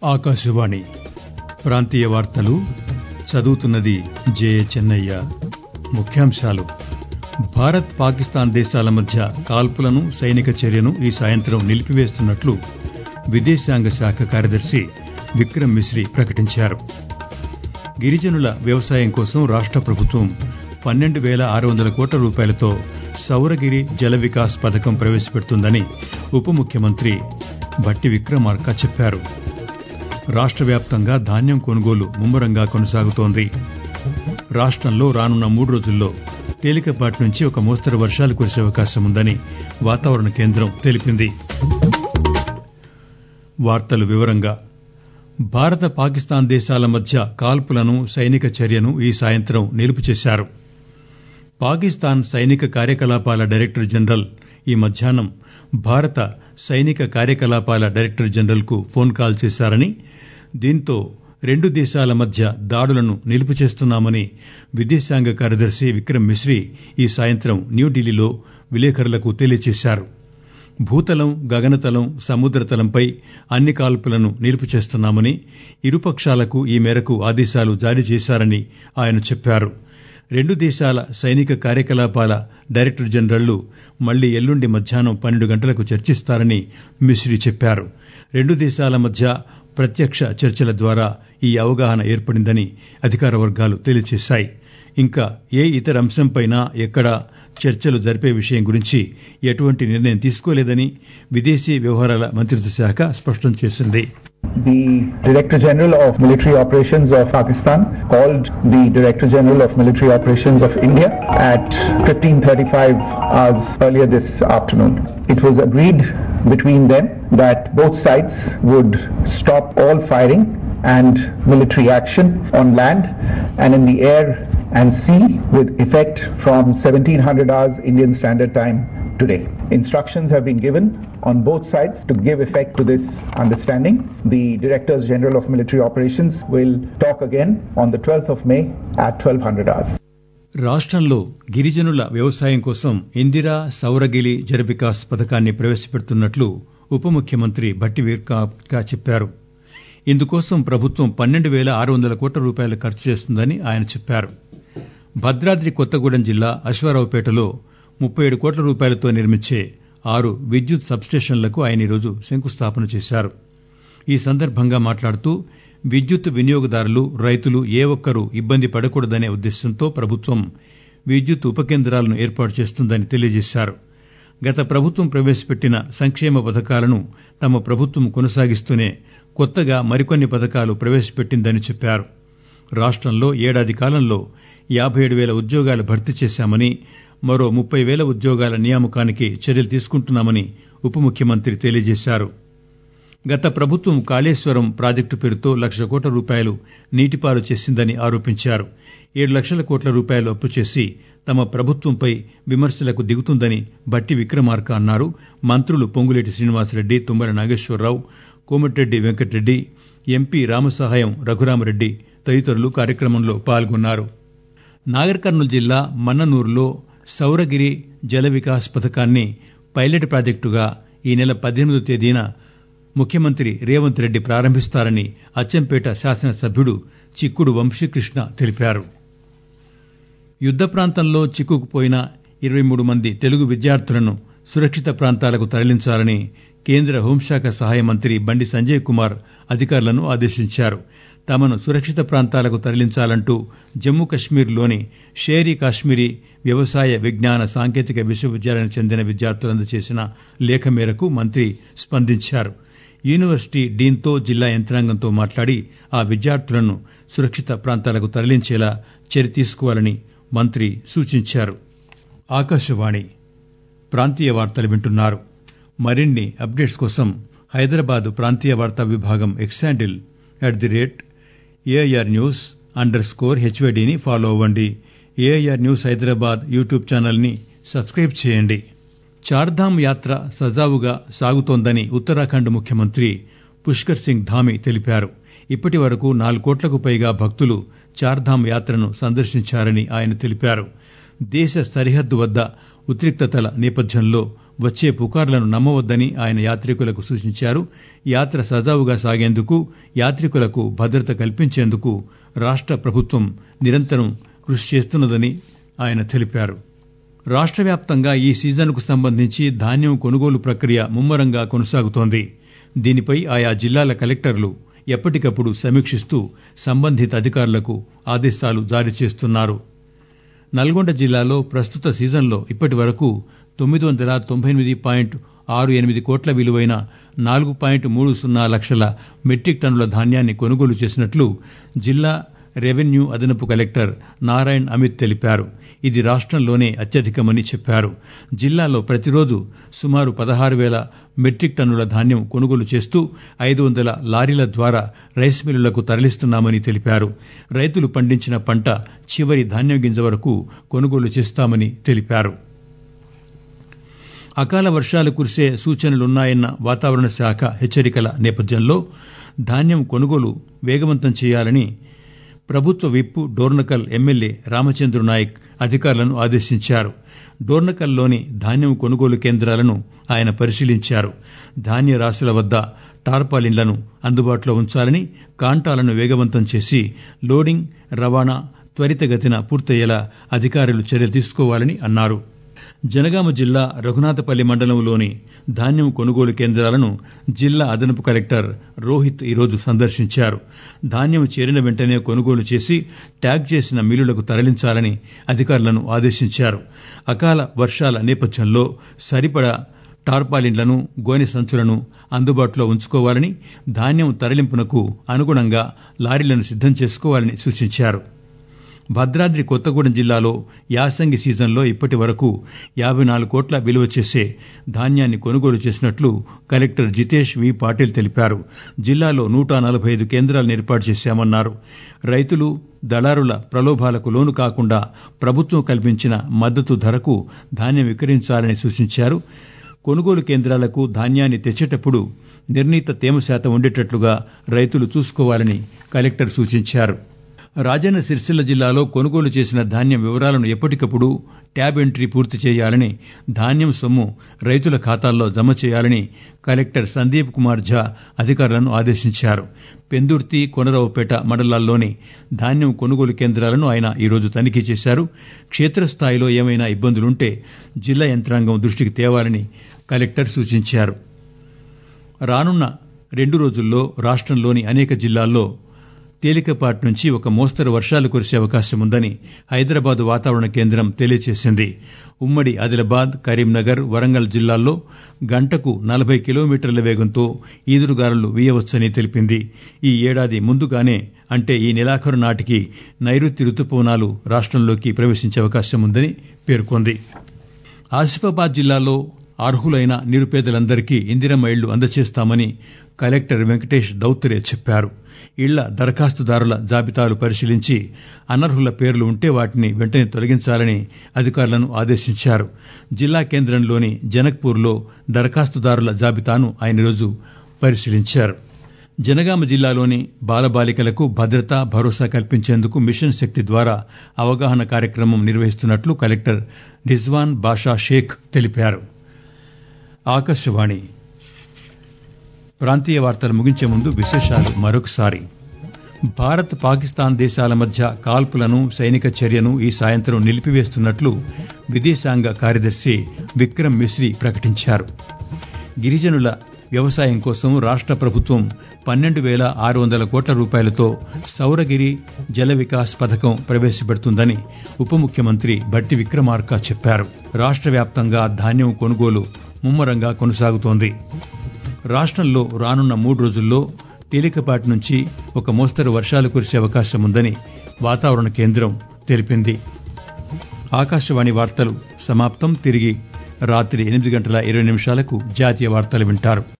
ఆకాశవాణి ప్రాంతీయ వార్తలు చదువుతున్నది జే చెన్నయ్య ముఖ్యాంశాలు భారత్ పాకిస్తాన్ దేశాల మధ్య కాల్పులను సైనిక చర్యను ఈ సాయంత్రం నిలిపివేస్తున్నట్లు విదేశాంగ శాఖ కార్యదర్శి విక్రమ్ మిశ్రీ ప్రకటించారు గిరిజనుల వ్యవసాయం కోసం రాష్ట ప్రభుత్వం పన్నెండు పేల ఆరు వందల కోట్ల రూపాయలతో సౌరగిరి జల వికాస్ పథకం ప్రవేశపెడుతుందని ఉప ముఖ్యమంత్రి భట్టి విక్రమార్క చెప్పారు రాష్ట వ్యాప్తంగా ధాన్యం కొనుగోలు ముమ్మరంగా కొనసాగుతోంది రాష్టంలో రానున్న మూడు రోజుల్లో తేలికపాటి నుంచి ఒక మోస్తరు వర్షాలు కురిసే అవకాశం ఉందని వాతావరణ కేంద్రం తెలిపింది వార్తలు వివరంగా భారత పాకిస్తాన్ దేశాల మధ్య కాల్పులను సైనిక చర్యను ఈ సాయంత్రం నిలుపు చేశారు పాకిస్తాన్ సైనిక కార్యకలాపాల డైరెక్టర్ జనరల్ ఈ మధ్యాహ్నం భారత సైనిక కార్యకలాపాల డైరెక్టర్ జనరల్ కు ఫోన్ కాల్ చేశారని దీంతో రెండు దేశాల మధ్య దాడులను నిలుపు చేస్తున్నామని విదేశాంగ కార్యదర్శి విక్రమ్ మిశ్రీ ఈ సాయంత్రం న్యూఢిల్లీలో విలేకరులకు తెలియజేశారు భూతలం గగనతలం సముద్రతలంపై అన్ని కాల్పులను నిలుపు చేస్తున్నామని ఇరుపక్షాలకు ఈ మేరకు ఆదేశాలు జారీ చేశారని ఆయన చెప్పారు రెండు దేశాల సైనిక కార్యకలాపాల డైరెక్టర్ జనరళ్లు మళ్లీ ఎల్లుండి మధ్యాహ్నం పన్నెండు గంటలకు చర్చిస్తారని మిశ్రీ చెప్పారు రెండు దేశాల మధ్య ప్రత్యక్ష చర్చల ద్వారా ఈ అవగాహన ఏర్పడిందని అధికార వర్గాలు తెలియజేశాయి ఇంకా ఏ ఇతర అంశంపైనా ఎక్కడా చర్చలు జరిపే విషయం గురించి ఎటువంటి నిర్ణయం తీసుకోలేదని విదేశీ వ్యవహారాల మంత్రిత్వ శాఖ స్పష్టం చేసింది The Director General of Military Operations of Pakistan called the Director General of Military Operations of India at 15:35 hours earlier this afternoon. It was agreed between them that both sides would stop all firing and military action on land and in the air and sea with effect from 1700 hours Indian Standard Time today. Instructions have been given on both sides to give effect to this understanding. The Directors General of Military Operations will talk again on the 12th of May at 1200 hours. రాష్టంలో గిరిజనుల వ్యవసాయం కోసం ఇందిరా సౌరగిలి జలవికాస్ పథకాన్ని ప్రవేశపెడుతున్నట్లు ఉప ముఖ్యమంత్రి భట్టి వీర్కా చెప్పారు ఇందుకోసం ప్రభుత్వం పన్నెండు పేల ఆరు వందల కోట్ల రూపాయలు ఖర్చు చేస్తుందని ఆయన చెప్పారు భద్రాద్రి కొత్తగూడెం జిల్లా అశ్వారావుపేటలో ముప్పై ఏడు కోట్ల రూపాయలతో నిర్మించే ఆరు విద్యుత్ సబ్స్టేషన్లకు ఆయన ఈరోజు శంకుస్థాపన చేశారు ఈ సందర్భంగా మాట్లాడుతూ విద్యుత్ వినియోగదారులు రైతులు ఏ ఒక్కరూ ఇబ్బంది పడకూడదనే ఉద్దేశంతో ప్రభుత్వం విద్యుత్ ఉప కేంద్రాలను ఏర్పాటు చేస్తుందని తెలియజేశారు గత ప్రభుత్వం ప్రవేశపెట్టిన సంక్షేమ పథకాలను తమ ప్రభుత్వం కొనసాగిస్తూనే కొత్తగా మరికొన్ని పథకాలు ప్రవేశపెట్టిందని చెప్పారు రాష్టంలో ఏడాది కాలంలో యాబై ఏడు వేల ఉద్యోగాలు భర్తీ చేశామని మరో ముప్పై వేల ఉద్యోగాల నియామకానికి చర్యలు తీసుకుంటున్నామని ఉప ముఖ్యమంత్రి తెలియజేశారు గత ప్రభుత్వం కాళేశ్వరం ప్రాజెక్టు పేరుతో లక్ష కోట్ల రూపాయలు నీటిపాలు చేసిందని ఆరోపించారు ఏడు లక్షల కోట్ల రూపాయలు అప్పు చేసి తమ ప్రభుత్వంపై విమర్శలకు దిగుతుందని బట్టి విక్రమార్క అన్నారు మంత్రులు పొంగులేటి శ్రీనివాసరెడ్డి తుమ్మల నాగేశ్వరరావు కోమటిరెడ్డి వెంకటరెడ్డి ఎంపీ రామసహాయం రఘురామరెడ్డి తదితరులు కార్యక్రమంలో పాల్గొన్నారు నాగర్ కర్నూలు జిల్లా మన్ననూరులో సౌరగిరి జల వికాస్ పథకాన్ని పైలట్ ప్రాజెక్టుగా ఈ నెల పద్దెనిమిదో తేదీన ముఖ్యమంత్రి రేవంత్ రెడ్డి ప్రారంభిస్తారని అచ్చంపేట శాసనసభ్యుడు చిక్కుడు వంశీకృష్ణ తెలిపారు యుద్ద ప్రాంతంలో చిక్కుకుపోయిన ఇరవై మూడు మంది తెలుగు విద్యార్థులను సురక్షిత ప్రాంతాలకు తరలించాలని కేంద్ర హోంశాఖ సహాయ మంత్రి బండి సంజయ్ కుమార్ అధికారులను ఆదేశించారు తమను సురక్షిత ప్రాంతాలకు తరలించాలంటూ జమ్మూ కశ్మీర్లోని షేరీ కాశ్మీరీ వ్యవసాయ విజ్ఞాన సాంకేతిక విశ్వవిద్యాలయానికి చెందిన విద్యార్థులు అందజేసిన లేఖ మేరకు మంత్రి స్పందించారు యూనివర్సిటీ డీన్తో జిల్లా యంత్రాంగంతో మాట్లాడి ఆ విద్యార్థులను సురక్షిత ప్రాంతాలకు తరలించేలా చర్య తీసుకోవాలని మంత్రి సూచించారు ఆకాశవాణి ప్రాంతీయ వార్తలు వింటున్నారు మరిన్ని అప్డేట్స్ కోసం హైదరాబాద్ ప్రాంతీయ వార్తా విభాగం X handle at the rate AIR news underscore హెచ్వైడిని ఫాలో అవ్వండి AIR news Hyderabad YouTube channel ని సబ్స్క్రైబ్ చేయండి చార్ధామ్ యాత్ర సజావుగా సాగుతోందని ఉత్తరాఖండ్ ముఖ్యమంత్రి పుష్కర్ సింగ్ ధామి తెలిపారు ఇప్పటి వరకు నాలుగు కోట్లకు పైగా భక్తులు చార్ధామ్ యాత్రను సందర్శించారని ఆయన తెలిపారు దేశ సరిహద్దు వద్ద ఉద్రిక్తతల నేపథ్యంలో వచ్చే పుకార్లను నమ్మవద్దని ఆయన యాత్రికులకు సూచించారు యాత్ర సజావుగా సాగేందుకు యాత్రికులకు భద్రత కల్పించేందుకు రాష్ట ప్రభుత్వం నిరంతరం కృషి చేస్తున్నదని ఆయన తెలిపారు రాష్ట్ర వ్యాప్తంగా ఈ సీజన్కు సంబంధించి ధాన్యం కొనుగోలు ప్రక్రియ ముమ్మరంగా కొనసాగుతోంది దీనిపై ఆయా జిల్లాల కలెక్టర్లు ఎప్పటికప్పుడు సమీక్షిస్తూ సంబంధిత అధికారులకు ఆదేశాలు జారీ చేస్తున్నారు నల్గొండ జిల్లాలో ప్రస్తుత సీజన్లో ఇప్పటి వరకు తొమ్మిది వందల తొంభై ఎనిమిది పాయింట్ ఆరు ఎనిమిది కోట్ల విలువైన నాలుగు పాయింట్ మూడు సున్నా లక్షల మెట్రిక్ టన్నుల ధాన్యాన్ని కొనుగోలు చేసినట్లు జిల్లా రెవెన్యూ అదనపు కలెక్టర్ నారాయణ్ అమిత్ తెలిపారు ఇది రాష్ట్రంలోనే అత్యధికమని చెప్పారు జిల్లాలో ప్రతిరోజు సుమారు పదహారు వేల మెట్రిక్ టన్నుల ధాన్యం కొనుగోలు చేస్తూ ఐదు వందల లారీల ద్వారా రైస్ మిల్లులకు తరలిస్తున్నామని తెలిపారు రైతులు పండించిన పంట చివరి ధాన్యం గింజ వరకు కొనుగోలు చేస్తామని తెలిపారు అకాల వర్షాలు కురిసే సూచనలున్నాయన్న వాతావరణ శాఖ హెచ్చరికల నేపథ్యంలో ధాన్యం కొనుగోలు వేగవంతం చేయాలని ప్రభుత్వ విప్ డోర్నకల్ ఎమ్మెల్యే రామచంద్ర నాయక్ అధికారులను ఆదేశించారు డోర్నకల్లోని ధాన్యం కొనుగోలు కేంద్రాలను ఆయన పరిశీలించారు ధాన్య రాశుల వద్ద టార్పాలిన్లను అందుబాటులో ఉంచాలని కాంటాలను వేగవంతం చేసి లోడింగ్ రవాణా త్వరితగతిన పూర్తయ్యేలా అధికారులు చర్యలు తీసుకోవాలని అన్నారు జనగామ జిల్లా రఘునాథపల్లి మండలంలోని ధాన్యం కొనుగోలు కేంద్రాలను జిల్లా అదనపు కలెక్టర్ రోహిత్ ఈరోజు సందర్శించారు ధాన్యం చేరిన వెంటనే కొనుగోలు చేసి ట్యాగ్ చేసిన మిల్లులకు తరలించాలని అధికారులను ఆదేశించారు అకాల వర్షాల నేపథ్యంలో సరిపడా టార్పాలిన్లను గోనె సంచులను అందుబాటులో ఉంచుకోవాలని ధాన్యం తరలింపునకు అనుగుణంగా లారీలను సిద్దం చేసుకోవాలని సూచించారు భద్రాద్రి కొత్తగూడెం జిల్లాలో యాసంగి సీజన్లో ఇప్పటి వరకు యాభై నాలుగు కోట్ల విలువ చేసే ధాన్యాన్ని కొనుగోలు చేసినట్లు కలెక్టర్ జితేష్ వి పాటిల్ తెలిపారు జిల్లాలో నూట నలభై ఐదు కేంద్రాలను ఏర్పాటు చేశామన్నారు రైతులు దళారుల ప్రలోభాలకు లోను కాకుండా ప్రభుత్వం కల్పించిన మద్దతు ధరకు ధాన్యం విక్రయించాలని సూచించారు కొనుగోలు కేంద్రాలకు ధాన్యాన్ని తెచ్చేటప్పుడు నిర్ణీత తేమ శాతం ఉండేటట్లుగా రైతులు చూసుకోవాలని కలెక్టర్ సూచించారు రాజన్న సిరిసిల్ల జిల్లాలో కొనుగోలు చేసిన ధాన్యం వివరాలను ఎప్పటికప్పుడు ట్యాబ్ ఎంట్రీ పూర్తి చేయాలని ధాన్యం సొమ్ము రైతుల ఖాతాల్లో జమ చేయాలని కలెక్టర్ సందీప్ కుమార్ ఝా అధికారులను ఆదేశించారు పెందుర్తి కొనరావుపేట మండలాల్లోని ధాన్యం కొనుగోలు కేంద్రాలను ఆయన ఈరోజు తనిఖీ చేశారు క్షేత్రస్థాయిలో ఏమైనా ఇబ్బందులుంటే జిల్లా యంత్రాంగం దృష్టికి తేవాలని కలెక్టర్ సూచించారు రానున్న రెండు రోజుల్లో రాష్ట్రంలోని అనేక జిల్లాల్లో తేలికపాటి నుంచి ఒక మోస్తరు వర్షాలు కురిసే అవకాశం ఉందని హైదరాబాద్ వాతావరణ కేంద్రం తెలియజేసింది ఉమ్మడి ఆదిలాబాద్ కరీంనగర్ వరంగల్ జిల్లాల్లో గంటకు నలభై కిలోమీటర్ల వేగంతో ఈదురుగాలులు వీయవచ్చని తెలిపింది ఈ ఏడాది ముందుగానే అంటే ఈ నెలాఖరు నాటికి నైరుతి రుతుపవనాలు రాష్ట్రంలోకి ప్రవేశించే అవకాశం ఉందని పేర్కొంది ఆసిఫాబాద్ జిల్లాలో అర్హులైన నిరుపేదలందరికీ ఇందిరమ్మ ఇళ్లు అందజేస్తామని కలెక్టర్ వెంకటేష్ దౌత్రే చెప్పారు ఇళ్ల దరఖాస్తుదారుల జాబితాలు పరిశీలించి అనర్హుల పేర్లు ఉంటే వాటిని వెంటనే తొలగించాలని అధికారులను ఆదేశించారు జిల్లా కేంద్రంలోని జనక్పూర్లో దరఖాస్తుదారుల జాబితాను ఆయన రోజు పరిశీలించారు జనగామ జిల్లాలోని బాలబాలికలకు భద్రత భరోసా కల్పించేందుకు మిషన్ శక్తి ద్వారా అవగాహన కార్యక్రమం నిర్వహిస్తున్నట్లు కలెక్టర్ రిజ్వాన్ బాషా షేక్ తెలిపారు ఆకాశవాణి ప్రాంతీయ వార్తలు ముగించే ముందు విశేషాలు మరొకసారి భారత్ పాకిస్తాన్ దేశాల మధ్య కాల్పులను సైనిక చర్యను ఈ సాయంత్రం నిలిపివేస్తున్నట్లు విదేశాంగ కార్యదర్శి విక్రమ్ మిశ్రీ ప్రకటించారు గిరిజనుల వ్యవసాయం కోసం రాష్ట ప్రభుత్వం పన్నెండు వేల ఆరు వందల కోట్ల రూపాయలతో సౌరగిరి జల వికాస్ పథకం ప్రవేశపెడుతుందని ఉప ముఖ్యమంత్రి భట్టి విక్రమార్క చెప్పారు రాష్ట్ర వ్యాప్తంగా ధాన్యం కొనుగోలు ముమ్మరంగా కొనసాగుతోంది రాష్ట్రంలో రానున్న మూడు రోజుల్లో తేలికపాటి నుంచి ఒక మోస్తరు వర్షాలు కురిసే అవకాశం ఉందని వాతావరణ కేంద్రం తెలిపింది ఆకాశవాణి వార్తలు సమాప్తం తిరిగి రాత్రి ఎనిమిది గంటల ఇరవై నిమిషాలకు జాతీయ వార్తలు వింటారు